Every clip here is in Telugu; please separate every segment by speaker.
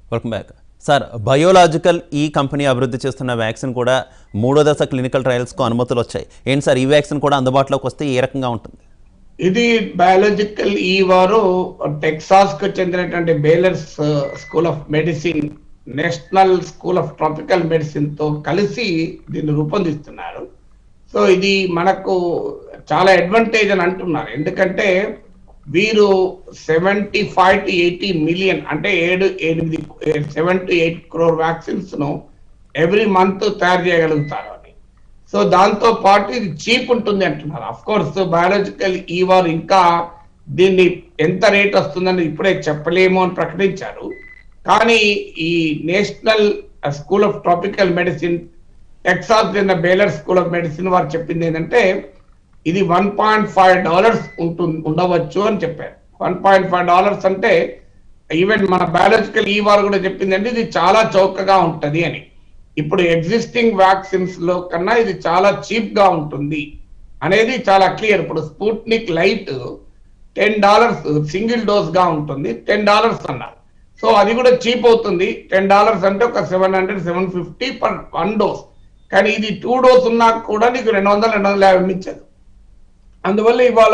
Speaker 1: వెల్కమ్ బ్యాక్ సార్ బయోలాజికల్ ఈ కంపెనీ అభివృద్ధి చేస్తున్న వ్యాక్సిన్ కూడా మూడో దశ క్లినికల్ ట్రయల్స్కు అనుమతులు వచ్చాయి ఏంటి సార్ ఈ వ్యాక్సిన్ కూడా అందుబాటులోకి వస్తే ఏ రకంగా ఉంటుంది
Speaker 2: ఇది బయాలజికల్ ఈ వారు టెక్సాస్ కు చెందినటువంటి Baylor's school of medicine national school of tropical medicine తో కలిసి దీన్ని రూపొందిస్తున్నారు సో ఇది మనకు చాలా అడ్వాంటేజ్ అని అంటున్నారు ఎందుకంటే వీరు seventy five to eighty million అంటే ఏడు ఎనిమిది seven to eight crore vaccines ను ఎవ్రీ మంత్ తయారు చేయగలుగుతారు అని సో దాంతో పాటు ఇది చీప్ ఉంటుంది అంటున్నారు అఫ్ కోర్స్ బయాలజికల్ ఈ వారు ఇంకా దీన్ని ఎంత రేట్ వస్తుందని ఇప్పుడే చెప్పలేము అని ప్రకటించారు కానీ ఈ national school of tropical medicine Texas చెందిన బేలర్ స్కూల్ ఆఫ్ మెడిసిన్ వారు చెప్పింది ఏంటంటే ఇది వన్ పాయింట్ ఫైవ్ డాలర్స్ ఉంటుంది ఉండవచ్చు అని చెప్పారు వన్ పాయింట్ ఫైవ్ డాలర్స్ అంటే ఈవెన్ మన బయాలజికల్ ఈ వారు కూడా చెప్పిందంటే ఇది చాలా చౌకగా ఉంటది అని ఇప్పుడు ఎగ్జిస్టింగ్ వ్యాక్సిన్స్ లో కన్నా ఇది చాలా చీప్ గా ఉంటుంది అనేది చాలా క్లియర్ ఇప్పుడు Sputnik light ten dollars single dose గా ఉంటుంది టెన్ డాలర్స్ అన్నారు సో అది కూడా చీప్ అవుతుంది టెన్ డాలర్స్ అంటే ఒక seven hundred seven fifty per one dose కానీ ఇది టూ డోస్ ఉన్నా కూడా నీకు రెండు వందలు రెండు వందల యాభై ఇచ్చేది అందువల్ల ఇవాళ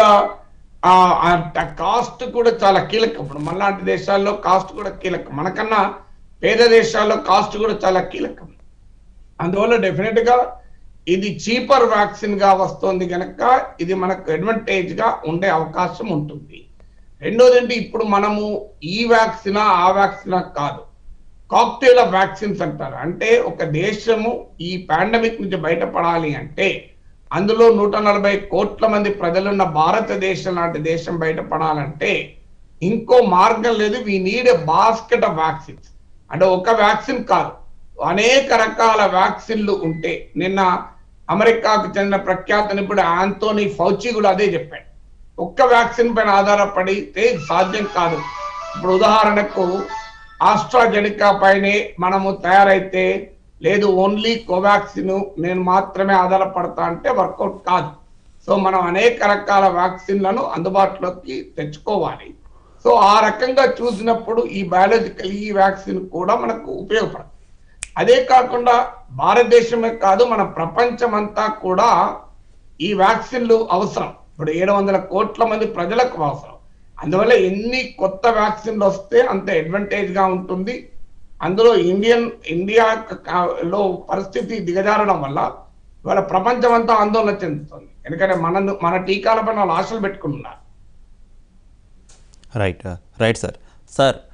Speaker 2: కాస్ట్ కూడా చాలా కీలకం ఇప్పుడు మనలాంటి దేశాల్లో కాస్ట్ కూడా కీలకం మనకన్నా పేద దేశాల్లో కాస్ట్ కూడా చాలా కీలకం అందువల్ల డెఫినెట్ గా ఇది చీపర్ వ్యాక్సిన్ గా వస్తుంది కనుక ఇది మనకు అడ్వాంటేజ్ గా ఉండే అవకాశం ఉంటుంది రెండోది ఏంటి ఇప్పుడు మనము ఈ వ్యాక్సిన్ ఆ వ్యాక్సిన్ కాదు కాక్టైల్ ఆఫ్ వ్యాక్సిన్స్ అంటారు అంటే ఒక దేశము ఈ పాండమిక్ నుంచి బయటపడాలి అంటే అందులో నూట నలభై కోట్ల మంది ప్రజలున్న భారతదేశం లాంటి దేశం బయటపడాలంటే ఇంకో మార్గం లేదు we need a basket of vaccines అంటే ఒక వ్యాక్సిన్ కాదు అనేక రకాల వ్యాక్సిన్లు ఉంటే నిన్న అమెరికాకు చెందిన ప్రఖ్యాత నిపుణుడు ఆంటోనీ ఫౌచి కూడా అదే చెప్పాడు ఒక్క వ్యాక్సిన్ పైన ఆధారపడితే సాధ్యం కాదు ఇప్పుడు ఉదాహరణకు ఆస్ట్రాజెనికా పైనే మనము తయారైతే లేదు ఓన్లీ కోవాక్సిన్ నేను మాత్రమే ఆధారపడతా అంటే వర్కౌట్ కాదు సో మనం అనేక రకాల వ్యాక్సిన్లను అందుబాటులోకి తెచ్చుకోవాలి సో ఆ రకంగా చూసినప్పుడు ఈ బయాలజికల్ ఈ వ్యాక్సిన్ కూడా మనకు ఉపయోగపడుతుంది అదే కాకుండా భారతదేశమే కాదు మన ప్రపంచమంతా కూడా ఈ వ్యాక్సిన్లు అవసరం ఇప్పుడు ఏడు వందల కోట్ల మంది ప్రజలకు అవసరం అందువల్ల ఎన్ని కొత్త వ్యాక్సిన్లు వస్తే అంత అడ్వాంటేజ్ గా ఉంటుంది అందులో ఇండియన్ ఇండియా లో పరిస్థితి దిగజారడం వల్ల ఇవాళ ప్రపంచం అంతా ఆందోళన చెందుతుంది ఎందుకంటే మన మన టీకాలపైన వాళ్ళు ఆశలు పెట్టుకుంటున్నారు
Speaker 1: రైట్ రైట్ సార్ సార్